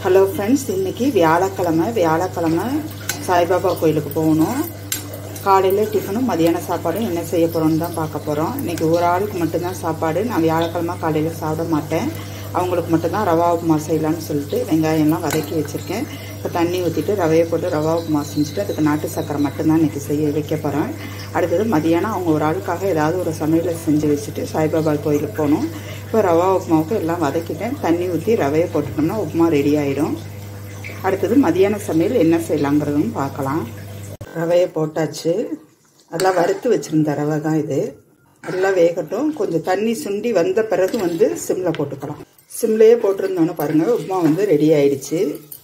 hello friends இன்றைக்கி வியாழக்கிழமை வியாழக்கிழமை சாய்பாபா கோயிலுக்கு போகணும் காலையில் டிஃபனும் மதியான சாப்பாடும் என்ன செய்ய போகிறோன்னு தான் பார்க்க போகிறோம் இன்றைக்கி ஒரு ஆளுக்கு மட்டும்தான் சாப்பாடு நான் வியாழக்கிழமை காலையில் சாப்பிட மாட்டேன் அவங்களுக்கு மட்டும்தான் ரவா உப்புமா செய்யலான்னு சொல்லிட்டு வெங்காயம்லாம் வதக்கி வச்சுருக்கேன் இப்போ தண்ணி ஊற்றிட்டு ரவையை போட்டு ரவா உப்புமா செஞ்சுட்டு அதுக்கு நாட்டு சக்கரை மட்டும்தான் இன்றைக்கி செய்ய வைக்க போகிறேன் அடுத்தது மதியானம் அவங்க ஒரு ஆளுக்காக ஏதாவது ஒரு சமையலை செஞ்சு வச்சுட்டு சாய்பாபா கோயிலுக்கு போகணும் இப்போ ரவா உப்புமாவுக்கு எல்லாம் வதக்கிட்டேன் தண்ணி ஊற்றி ரவையை போட்டுட்டோம்னா உப்புமா ரெடி ஆயிடும் அடுத்தது மதியான சமையல் என்ன செய்யலாங்கிறதும் பார்க்கலாம் ரவையை போட்டாச்சு நல்லா வறுத்து வச்சுருந்த ரவை தான் இது நல்லா வேகட்டும் கொஞ்சம் தண்ணி சுண்டி வந்த பிறகு வந்து சிம்மில் போட்டுக்கலாம் சிம்லேயே போட்டிருந்தோன்னு பாருங்கள் உப்புமா வந்து ரெடி ஆயிடுச்சு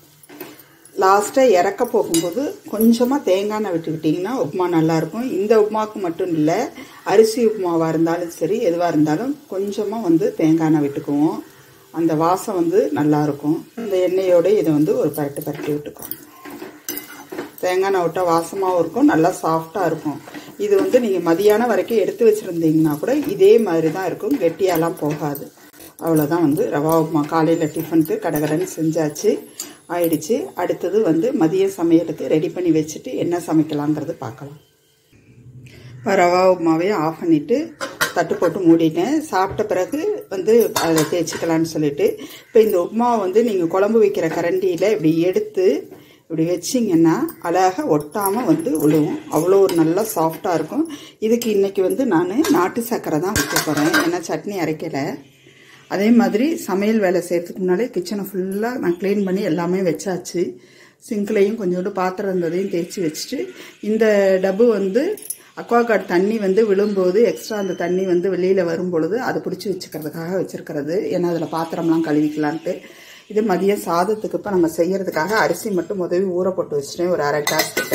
லாஸ்ட்டாக இறக்க போகும்போது கொஞ்சமாக தேங்காய் எண்ணெய் விட்டுக்கிட்டிங்கன்னா உப்புமா நல்லாயிருக்கும் இந்த உப்புமாவுக்கு மட்டும் இல்லை அரிசி உப்புமாவாக இருந்தாலும் சரி எதுவாக இருந்தாலும் கொஞ்சமாக வந்து தேங்காய் எண்ணெய் விட்டுக்குவோம் அந்த வாசம் வந்து நல்லாயிருக்கும் இந்த எண்ணெயோடு இதை வந்து ஒரு பரட்டு பரட்டி விட்டுக்குவோம் தேங்காய் எண்ணெய் விட்டால் வாசமாகவும் இருக்கும் நல்லா சாஃப்டாக இருக்கும் இது வந்து நீங்கள் மதியானம் வரைக்கும் எடுத்து வச்சுருந்தீங்கன்னா கூட இதே மாதிரி தான் இருக்கும் கெட்டியாலாம் போகாது அவ்வளோதான் வந்து ரவா உப்புமா காலையில் டிஃபனுக்கு கடகடன்னு செஞ்சாச்சு ஆயிடுச்சு அடுத்தது வந்து மதிய சமையலுக்கு ரெடி பண்ணி வச்சுட்டு என்ன சமைக்கலாங்கிறது பார்க்கலாம் இப்போ ரவா உப்புமாவே ஆஃப் பண்ணிவிட்டு தட்டு போட்டு மூடிட்டேன் சாப்பிட்ட பிறகு வந்து அதை தேய்ச்சிக்கலான்னு சொல்லிட்டு இப்போ இந்த உப்புமாவை வந்து நீங்கள் குழம்பு வைக்கிற கரண்டியில் இப்படி எடுத்து இப்படி வச்சிங்கன்னா அழகாக ஒட்டாமல் வந்து விழுவும் அவ்வளோ ஒரு நல்லா சாஃப்டாக இருக்கும் இதுக்கு இன்றைக்கி வந்து நான் நாட்டு சர்க்கரை தான் வைக்க போகிறேன் ஏன்னா சட்னி அரைக்கலை அதே மாதிரி சமையல் வேலை செய்கிறதுக்கு முன்னாலே கிச்சனை ஃபுல்லாக நான் க்ளீன் பண்ணி எல்லாமே வச்சாச்சு சிங்க்லேயும் கொஞ்சோண்டு பாத்திரம் இருந்ததையும் தேய்ச்சி வச்சுட்டு இந்த டப்பு வந்து அக்வா கார்டு தண்ணி வந்து விழும்போது எக்ஸ்ட்ரா அந்த தண்ணி வந்து வெளியில் வரும் பொழுது அதை பிடிச்சி வச்சுக்கிறதுக்காக வச்சுருக்கிறது ஏன்னா அதில் பாத்திரம்லாம் கழுவிக்கலான்ட்டு இது மதியம் சாதத்துக்கு இப்போ நம்ம செய்கிறதுக்காக அரிசி மட்டும் உதவி ஊற போட்டு வச்சுட்டேன் ஒரு அரை கிளாஸ் கிட்ட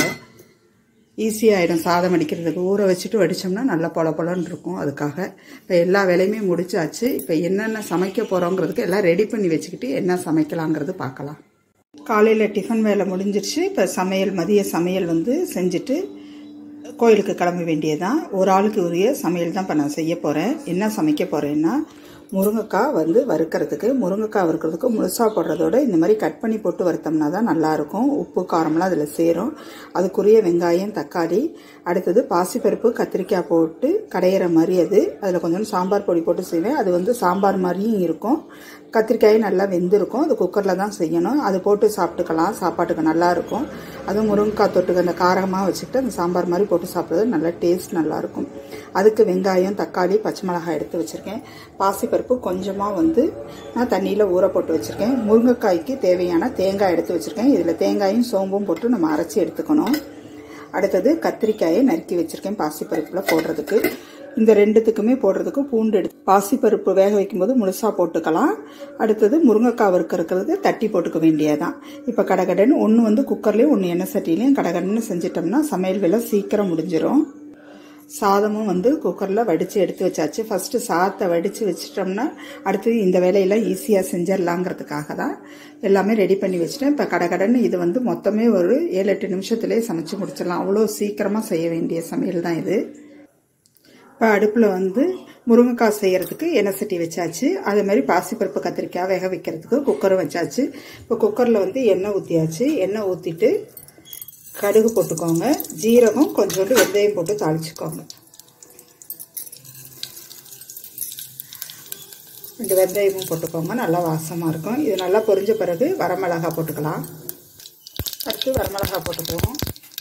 ஈஸியாகிடும் சாதம் அடிக்கிறதுக்கு ஊற வச்சுட்டு வடித்தோம்னா நல்லா பொல பொலன்னு இருக்கும் அதுக்காக இப்போ எல்லா வேலையுமே முடிச்சாச்சு இப்போ என்னென்ன சமைக்க போகிறோங்கிறதுக்கு எல்லாம் ரெடி பண்ணி வச்சுக்கிட்டு என்ன சமைக்கலாங்கிறது பார்க்கலாம் காலையில் டிஃபன் வேலை முடிஞ்சிருச்சு இப்போ சமையல் மதிய சமையல் வந்து செஞ்சுட்டு கோயிலுக்கு கிளம்ப வேண்டியதான் ஒரு ஆளுக்கு உரிய சமையல் தான் இப்போ நான் செய்ய போகிறேன் என்ன சமைக்க போகிறேன்னா முருங்கைக்காய் வந்து வறுக்கிறதுக்கு முருங்கைக்காய் வறுக்கிறதுக்கு முழுசாக போடுறதோட இந்த மாதிரி கட் பண்ணி போட்டு வறுத்தோம்னா தான் நல்லாயிருக்கும் உப்பு காரம்லாம் அதில் சேரும் அதுக்குரிய வெங்காயம் தக்காளி அடுத்தது பாசிப்பருப்பு கத்திரிக்காய் போட்டு கடையிற மாதிரி அது அதில் கொஞ்சம் சாம்பார் பொடி போட்டு செய்வேன் அது வந்து சாம்பார் மாதிரியும் இருக்கும் கத்திரிக்காயும் நல்லா வெந்திருக்கும் அது குக்கரில் தான் செய்யணும் அது போட்டு சாப்பிட்டுக்கலாம் சாப்பாட்டுக்கு நல்லாயிருக்கும் அதுவும் முருங்கைக்காய் தொட்டுக்கு அந்த காரமாக வச்சுக்கிட்டு அந்த சாம்பார் மாதிரி போட்டு சாப்பிட்றது நல்லா டேஸ்ட் நல்லாயிருக்கும் அதுக்கு வெங்காயம் தக்காளி பச்சை மிளகாய் எடுத்து வச்சுருக்கேன் பாசிப்பருப்பு கொஞ்சமாக வந்து நான் தண்ணியில் ஊற போட்டு வச்சுருக்கேன் முருங்கைக்காய்க்கு தேவையான தேங்காய் எடுத்து வச்சுருக்கேன் இதில் தேங்காயும் சோம்பும் போட்டு நம்ம அரைச்சி எடுத்துக்கணும் அடுத்தது கத்திரிக்காயை நறுக்கி வச்சுருக்கேன் பாசிப்பருப்பில் போடுறதுக்கு இந்த ரெண்டுத்துக்குமே போடுறதுக்கு பூண்டு எடுத்து பாசிப்பருப்பு வேக வைக்கும்போது முழுசாக போட்டுக்கலாம் அடுத்தது முருங்கைக்காய் வறுக்கிறதுக்கு தட்டி போட்டுக்க வேண்டியதான் இப்போ கடகடன்னு ஒன்று வந்து குக்கர்லேயும் ஒன்று எண்ணெய் சட்டிலையும் கடகடன்னு செஞ்சிட்டோம்னா சமையல் வேலை சீக்கிரம் முடிஞ்சிடும் சாதமும் வந்து குக்கரில் வடித்து எடுத்து வச்சாச்சு ஃபஸ்ட்டு சாதத்தை வடித்து வச்சிட்டோம்னா அடுத்தது இந்த வேலையெல்லாம் ஈஸியாக செஞ்சிடலாங்கிறதுக்காக தான் எல்லாமே ரெடி பண்ணி வச்சுட்டேன் இப்போ கடகடன்னு இது வந்து மொத்தமே ஒரு ஏழு எட்டு நிமிஷத்துலேயே சமைச்சு முடிச்சிடலாம் அவ்வளோ சீக்கிரமாக செய்ய வேண்டிய சமையல் தான் இது இப்போ அடுப்பில் வந்து முருங்கைக்காய் செய்கிறதுக்கு எண்ணெய் சட்டி வச்சாச்சு அதே மாதிரி பாசிப்பருப்பு கத்திரிக்காய் வேக வைக்கிறதுக்கு குக்கரும் வச்சாச்சு இப்போ குக்கரில் வந்து எண்ணெய் ஊற்றியாச்சு எண்ணெய் ஊற்றிட்டு கடுகு போட்டுக்கோங்க ஜீரகம் கொஞ்சோண்டு வெந்தயம் போட்டு தாளிச்சுக்கோங்க ரெண்டு வெந்தயமும் போட்டுக்கோங்க நல்லா வாசமாக இருக்கும் இது நல்லா பொரிஞ்ச பிறகு வரமிளகா போட்டுக்கலாம் அடுத்து வரமிளகா போட்டுக்குவோம்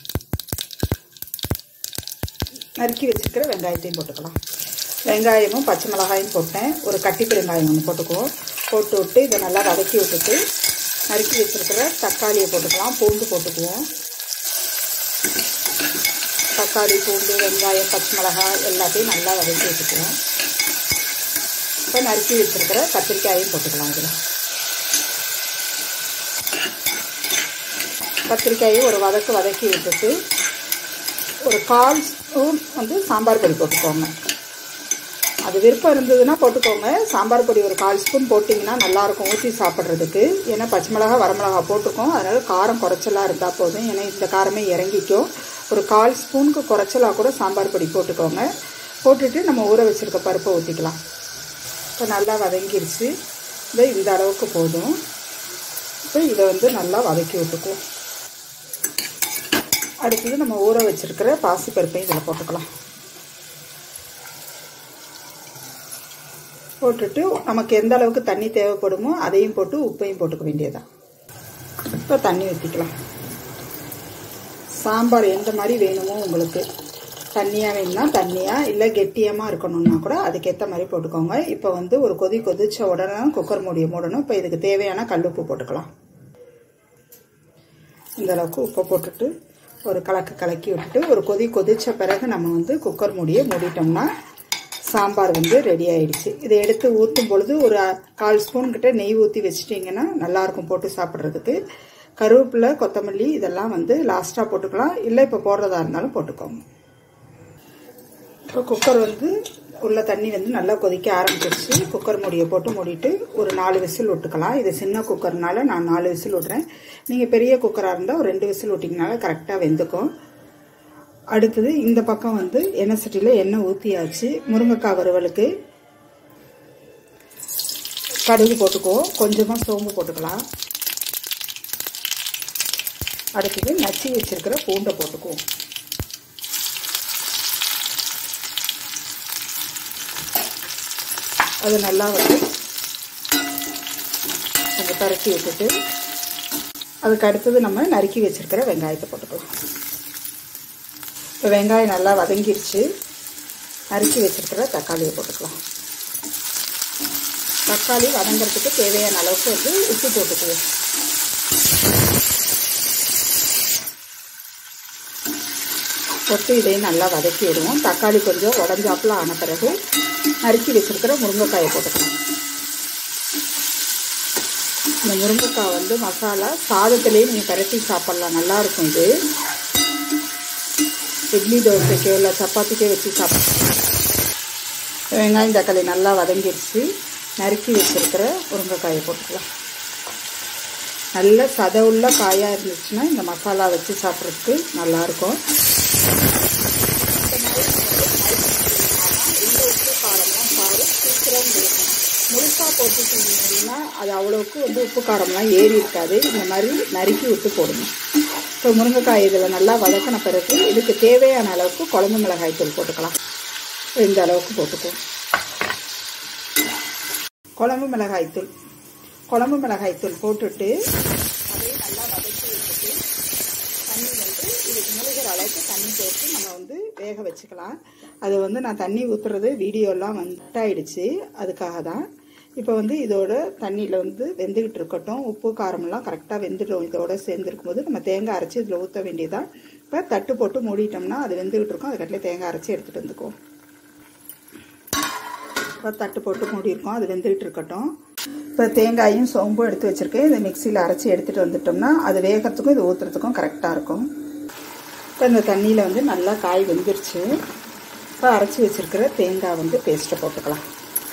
நறுக்கி வச்சுருக்கிற வெங்காயத்தையும் போட்டுக்கலாம் வெங்காயமும் பச்சை மிளகாயும் போட்டேன் ஒரு கட்டி பெருங்காயம் ஒன்று போட்டுக்குவோம் போட்டு விட்டு இதை நல்லா வதக்கி விட்டுட்டு நறுக்கி வச்சுருக்கிற தக்காளியை போட்டுக்கலாம் பூண்டு போட்டுக்குவோம் தக்காளி பூண்டு வெங்காயம் பச்சை மிளகாய் எல்லாத்தையும் நல்லா வதக்கி வச்சுக்குவோம் இப்போ நறுக்கி வச்சுருக்கிற கத்திரிக்காயும் போட்டுக்கலாம் இதில் கத்திரிக்காயும் ஒரு வதக்கு வதக்கி விட்டுட்டு ஒரு கால் ஸ்பூன் வந்து சாம்பார் பொடி போட்டுக்கோங்க அது விருப்பம் இருந்ததுன்னா போட்டுக்கோங்க சாம்பார் பொடி ஒரு கால் ஸ்பூன் போட்டிங்கன்னா நல்லாயிருக்கும் ஊற்றி சாப்பிட்றதுக்கு ஏன்னா பச்சை மிளகா வரமிளகா போட்டிருக்கோம் அதனால் காரம் குறைச்சலாக இருந்தால் போதும் ஏன்னா இந்த காரமே இறங்கிக்கும் ஒரு கால் ஸ்பூனுக்கு குறைச்சலாக கூட சாம்பார் பொடி போட்டுக்கோங்க போட்டுட்டு நம்ம ஊற வச்சுருக்க பருப்பை ஊற்றிக்கலாம் இப்போ நல்லா வதங்கிருச்சு இந்த இந்த அளவுக்கு போதும் இப்போ இதை வந்து நல்லா வதக்கி விட்டுக்குவோம் அடுத்தது நம்ம ஊற வச்சுருக்கிற பாசிப்பருப்பையும் இதில் போட்டுக்கலாம் போட்டுட்டு நமக்கு எந்த அளவுக்கு தண்ணி தேவைப்படுமோ அதையும் போட்டு உப்பையும் போட்டுக்க வேண்டியதான் இப்போ தண்ணி ஊற்றிக்கலாம் சாம்பார் எந்த மாதிரி வேணுமோ உங்களுக்கு தண்ணியாக வேணும்னா தண்ணியாக இல்லை கெட்டியமாக இருக்கணும்னா கூட அதுக்கேற்ற மாதிரி போட்டுக்கோங்க இப்போ வந்து ஒரு கொதி கொதிச்ச உடனே குக்கர் மூடிய மூடணும் இப்போ இதுக்கு தேவையான கல் உப்பு போட்டுக்கலாம் இந்த அளவுக்கு உப்பை போட்டுட்டு ஒரு கலக்கு கலக்கி விட்டுட்டு ஒரு கொதி கொதிச்ச பிறகு நம்ம வந்து குக்கர் மூடியை மூடிட்டோம்னா சாம்பார் வந்து ரெடி ஆயிடுச்சு இதை எடுத்து ஊற்றும் பொழுது ஒரு கால் ஸ்பூன் கிட்ட நெய் ஊற்றி வச்சிட்டிங்கன்னா நல்லாயிருக்கும் போட்டு சாப்பிட்றதுக்கு கருவேப்பிலை கொத்தமல்லி இதெல்லாம் வந்து லாஸ்ட்டாக போட்டுக்கலாம் இல்லை இப்போ போடுறதா இருந்தாலும் போட்டுக்கோங்க இப்போ குக்கர் வந்து உள்ள தண்ணி வந்து நல்லா கொதிக்க ஆரம்பிச்சிருச்சு குக்கர் மூடியை போட்டு மூடிட்டு ஒரு நாலு விசில் விட்டுக்கலாம் இது சின்ன குக்கர்னால நான் நாலு விசில் விட்றேன் நீங்கள் பெரிய குக்கராக இருந்தால் ஒரு ரெண்டு விசில் விட்டிங்கனால கரெக்டாக வெந்துக்கும் அடுத்தது இந்த பக்கம் வந்து எண்ணெய் சட்டியில் எண்ணெய் ஊற்றியாச்சு முருங்கைக்காய் வறுவலுக்கு கடுகு போட்டுக்குவோம் கொஞ்சமாக சோம்பு போட்டுக்கலாம் அடுத்தது நச்சு வச்சிருக்கிற பூண்டை போட்டுக்குவோம் அது நல்லா வந்து கொஞ்சம் பரட்டி விட்டுட்டு அதுக்கு அடுத்தது நம்ம நறுக்கி வச்சிருக்கிற வெங்காயத்தை போட்டுக்கலாம் இப்போ வெங்காயம் நல்லா வதங்கிருச்சு நறுக்கி வச்சிருக்கிற தக்காளியை போட்டுக்கலாம் தக்காளி வதங்கிறதுக்கு தேவையான அளவுக்கு வந்து உப்பு போட்டுக்குவோம் போட்டு இதையும் நல்லா வதக்கி விடுவோம் தக்காளி கொஞ்சம் உடஞ்சாப்புல ஆன பிறகு நறுக்கி வச்சிருக்கிற முருங்கைக்காயை போட்டுக்கலாம் இந்த முருங்கைக்காய் வந்து மசாலா சாதத்துலேயே நீங்கள் பரட்டி சாப்பிட்லாம் நல்லாயிருக்கும் இது இட்லி தோசைக்கோ இல்லை சப்பாத்திக்கோ வச்சு சாப்பிடலாம் வெங்காயம் தக்காளி நல்லா வதங்கிடுச்சு நறுக்கி வச்சுருக்கிற முருங்கைக்காயை போட்டுக்கலாம் நல்ல சதவுள்ள காயாக இருந்துச்சுன்னா இந்த மசாலா வச்சு சாப்பிட்றதுக்கு நல்லாயிருக்கும் முழுசாக போட்டுட்டீங்கன்னா அது அவ்வளோக்கு வந்து உப்பு காரம்லாம் ஏறி இருக்காது இந்த மாதிரி நறுக்கி விட்டு போடணும் இப்போ முருங்கைக்காய் இதில் நல்லா வதக்கின பிறகு இதுக்கு தேவையான அளவுக்கு குழம்பு மிளகாய் தூள் போட்டுக்கலாம் இந்த அளவுக்கு போட்டுக்குவோம் குழம்பு மிளகாய் தூள் குழம்பு மிளகாய் தூள் போட்டுட்டு அதையும் நல்லா வதக்கி வச்சுட்டு தண்ணி வந்து இதுக்கு முழுகிற அளவுக்கு தண்ணி சேர்த்து நம்ம வந்து வேக வச்சுக்கலாம் அது வந்து நான் தண்ணி ஊற்றுறது வீடியோலாம் வந்துட்டாயிடுச்சு அதுக்காக தான் இப்போ வந்து இதோட தண்ணியில் வந்து வெந்துக்கிட்டு இருக்கட்டும் உப்பு காரமெல்லாம் கரெக்டாக வெந்துடும் இதோட சேர்ந்துருக்கும் போது நம்ம தேங்காய் அரைச்சி இதில் ஊற்ற வேண்டியதான் இப்போ தட்டு போட்டு மூடிட்டோம்னா அது வெந்துக்கிட்டு இருக்கும் அதுக்கட்டிலே தேங்காய் அரைச்சி எடுத்துகிட்டு வந்துக்குவோம் இப்போ தட்டு போட்டு மூடியிருக்கோம் அது வெந்துக்கிட்டு இருக்கட்டும் இப்போ தேங்காயும் சோம்பும் எடுத்து வச்சுருக்கேன் இதை மிக்சியில் அரைச்சி எடுத்துகிட்டு வந்துட்டோம்னா அது வேகிறதுக்கும் இது ஊற்றுறதுக்கும் கரெக்டாக இருக்கும் இப்போ இந்த தண்ணியில் வந்து நல்லா காய் வெந்துருச்சு இப்போ அரைச்சி வச்சுருக்கிற தேங்காய் வந்து பேஸ்ட்டை போட்டுக்கலாம்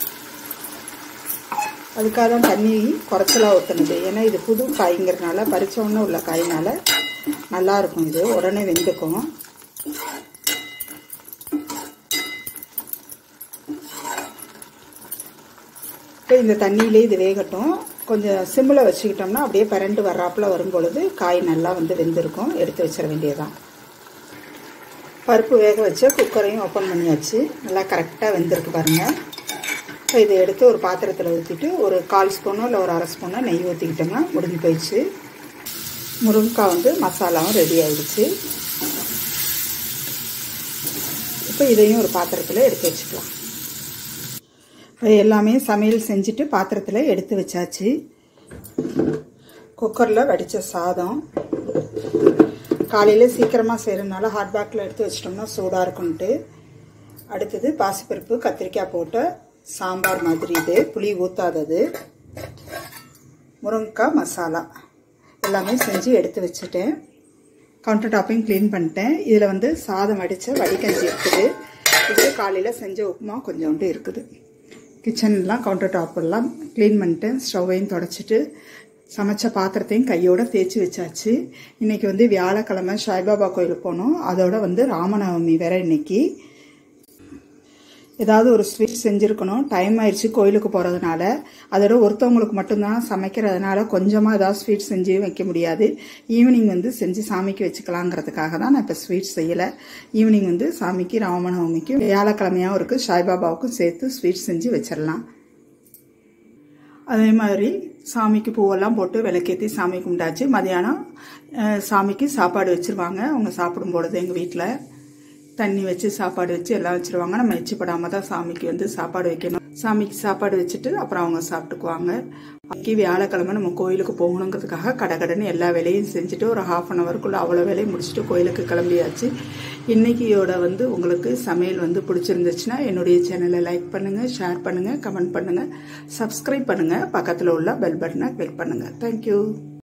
அதுக்காக தான் தண்ணி குறைச்சலாக ஊற்றுனது ஏன்னா இது புது காய்ங்கிறதுனால பறிச்சோன்னு உள்ள காயினால நல்லாயிருக்கும் இது உடனே வெந்துக்கும் இப்போ இந்த தண்ணியிலே இது வேகட்டும் கொஞ்சம் சிம்மில் வச்சுக்கிட்டோம்னா அப்படியே பரண்டு வர்றாப்புல வரும் பொழுது காய் நல்லா வந்து வெந்திருக்கும் எடுத்து வச்சிட வேண்டியதுதான் பருப்பு வேக வச்சு குக்கரையும் ஓப்பன் பண்ணியாச்சு நல்லா கரெக்டாக வெந்திருக்கு பாருங்கள் இப்போ இதை எடுத்து ஒரு பாத்திரத்தில் ஊற்றிட்டு ஒரு கால் ஸ்பூனோ இல்லை ஒரு அரை ஸ்பூனோ நெய் ஊற்றிக்கிட்டோம்னா முடிஞ்சு போயிடுச்சு முருங்கைக்காய் வந்து மசாலாவும் ரெடி ஆயிடுச்சு இப்போ இதையும் ஒரு பாத்திரத்தில் எடுத்து வச்சுக்கலாம் இப்போ எல்லாமே சமையல் செஞ்சுட்டு பாத்திரத்தில் எடுத்து வச்சாச்சு குக்கரில் வடித்த சாதம் காலையில் சீக்கிரமாக செய்கிறதுனால ஹாட் பேக்கில் எடுத்து வச்சிட்டோம்னா சூடாக இருக்கும்ன்ட்டு அடுத்தது பாசிப்பருப்பு கத்திரிக்காய் போட்ட சாம்பார் மாதிரி இது புளி ஊற்றாதது முருங்கைக்காய் மசாலா எல்லாமே செஞ்சு எடுத்து வச்சுட்டேன் கவுண்டர் டாப்பையும் க்ளீன் பண்ணிட்டேன் இதில் வந்து சாதம் அடித்த வடிகஞ்சி இருக்குது இது காலையில் செஞ்ச உப்புமா கொஞ்சோண்டு இருக்குது கிச்சன்லாம் கவுண்டர் டாப்பெல்லாம் க்ளீன் பண்ணிட்டேன் ஸ்டவ்வையும் தொடச்சிட்டு சமைச்ச பாத்திரத்தையும் கையோட தேய்ச்சி வச்சாச்சு இன்னைக்கு வந்து வியாழக்கிழமை சாய்பாபா கோயிலுக்கு போனோம் அதோட வந்து ராமநவமி வேற இன்னைக்கு ஏதாவது ஒரு ஸ்வீட் செஞ்சுருக்கணும் டைம் ஆயிடுச்சு கோயிலுக்கு போகிறதுனால அதோட ஒருத்தவங்களுக்கு மட்டும்தான் சமைக்கிறதுனால கொஞ்சமாக ஏதாவது ஸ்வீட் செஞ்சு வைக்க முடியாது ஈவினிங் வந்து செஞ்சு சாமிக்கு வச்சுக்கலாங்கிறதுக்காக தான் நான் இப்போ ஸ்வீட் செய்யலை ஈவினிங் வந்து சாமிக்கு ராமநவமிக்கு வியாழக்கிழமையாகவும் இருக்குது சாய்பாபாவுக்கும் சேர்த்து ஸ்வீட் செஞ்சு வச்சிடலாம் அதே மாதிரி சாமிக்கு பூவெல்லாம் போட்டு விளக்கேற்றி சாமி கும்பிட்டாச்சு மதியானம் அஹ், சாமிக்கு சாப்பாடு வச்சுருவாங்க அவங்க சாப்பிடும் பொழுது எங்கள் வீட்டில் தண்ணி வச்சு சாப்பாடு வச்சு எல்லாம் வச்சுருவாங்க நம்ம எச்சிப்படாமல் தான் சாமிக்கு வந்து சாப்பாடு வைக்கணும் சாமிக்கு சாப்பாடு வச்சுட்டு அப்புறம் அவங்க சாப்பிட்டுக்குவாங்க அன்றைக்கி வியாழக்கிழமை நம்ம கோயிலுக்கு போகணுங்கிறதுக்காக கடகடன்னு எல்லா வேலையும் செஞ்சுட்டு ஒரு ஹாஃப் அன் ஹவருக்குள்ளே அவ்வளோ வேலையும் முடிச்சுட்டு கோயிலுக்கு கிளம்பியாச்சு இன்னைக்கியோட வந்து உங்களுக்கு சமையல் வந்து பிடிச்சிருந்துச்சுன்னா என்னுடைய சேனலை லைக் பண்ணுங்கள் ஷேர் பண்ணுங்கள் கமெண்ட் பண்ணுங்கள் சப்ஸ்கிரைப் பண்ணுங்கள் பக்கத்தில் உள்ள பெல் பட்டனை கிளிக் பண்ணுங்கள் தேங்க்யூ